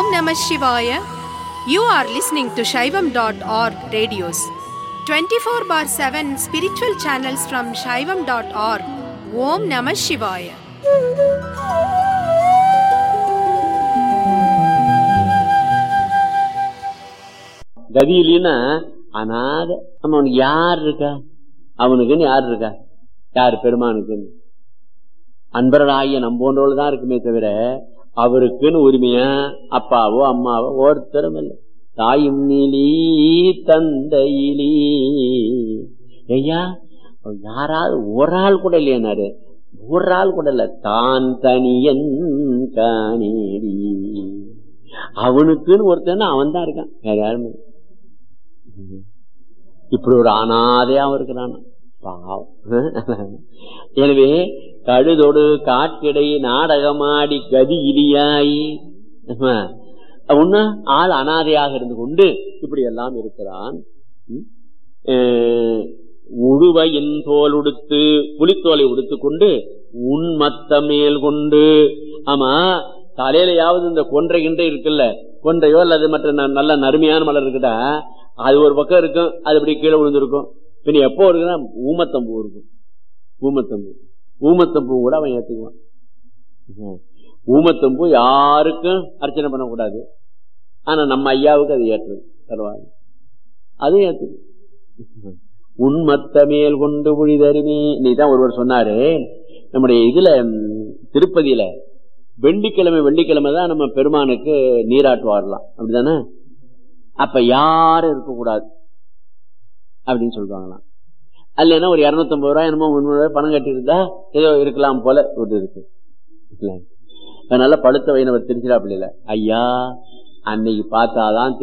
Namah Shivaya. You are listening to Shaivam.org radios. 24 bar 7 spiritual channels from Shaivam.org. Om Namah Shivaya. கதியிலின்னா அனாத நம்ம அவனுக்கு யார் இருக்கா அவனுக்குன்னு யார் இருக்கா யார் பெருமானுக்குன்னு அன்பர்களாகிய நம்போன்றவள் தான் இருக்குமே தவிர அவருக்குன்னு உரிமையா அப்பாவோ அம்மாவோ ஒருத்தரும் இல்லை தாயும் நீலி தந்தையிலி ஐயா யாராவது ஒரு ஆள் கூட இல்லையானாரு ஒரு ஆள் கூட இல்ல தான் தனியன் காணேடி அவனுக்குன்னு ஒருத்தன் அவன் தான் இருக்கான் வேற யாருமே இல்ல. இப்படி ஒரு அனாதையாவும் இருக்கிறான் பாவம் எனவே கழுதொடு காட்டிடை நாடகமாடி கதி இலியாய் ஒண்ணு ஆள் அனாதையாக இருந்து கொண்டு இப்படி எல்லாம் இருக்கிறான் ம். அஹ், உழுவையின் தோல் உடுத்து புலித்தோலை உடுத்து கொண்டு உன்மத்த மேல் கொண்டு ஆமா தலையிலையாவது இந்த கொன்றை கிண்டை இருக்குல்ல கொன்றையோ அல்லது மற்ற ந- நல்ல நறுமையான மலர் இருக்குதா அது ஒரு பக்கம் இருக்கும் அது இப்படி கீழே விழுந்திருக்கும் பின்ன எப்போ இருக்குன்னா ஊமத்தம்பூ இருக்கும் ஊமத்தம்பூ ஊமத்தம்பூ கூட அவன் ஏத்துக்குவான் ம். ஊமத்தம்பூ யாருக்கும் அர்ச்சனை பண்ணக்கூடாது ஆனா நம்ம ஐயாவுக்கு அது ஏற்றது பரவாயில்ல அது ஏத்துக்கு உண்மத்த மேல் கொண்டு புழிதருமே நீதான் ஒருவர் சொன்னாரு நம்முடைய இதுல ம், திருப்பதியில வெள்ளிக்கிழமை வெள்ளிக்கிழமை தான் நம்ம பெருமானுக்கு நீராட்டு வரலாம் அப்படிதானே அப்ப யாரும் இருக்கக்கூடாது அப்படின்னு சொல்றாங்களாம் அல்லனா ஒரு இருநூத்தம்பது ரூபாய் என்னமோ முன்னூறு ரூபாய் பணம் கட்டியிருந்தா ஏதோ இருக்கலாம் போல ஒரு இருக்கு இல்ல? அதனால பழுத்த வைணவர் திருச்சிராப்பள்ளியில ஐயா அன்னைக்கு பார்த்தாதான்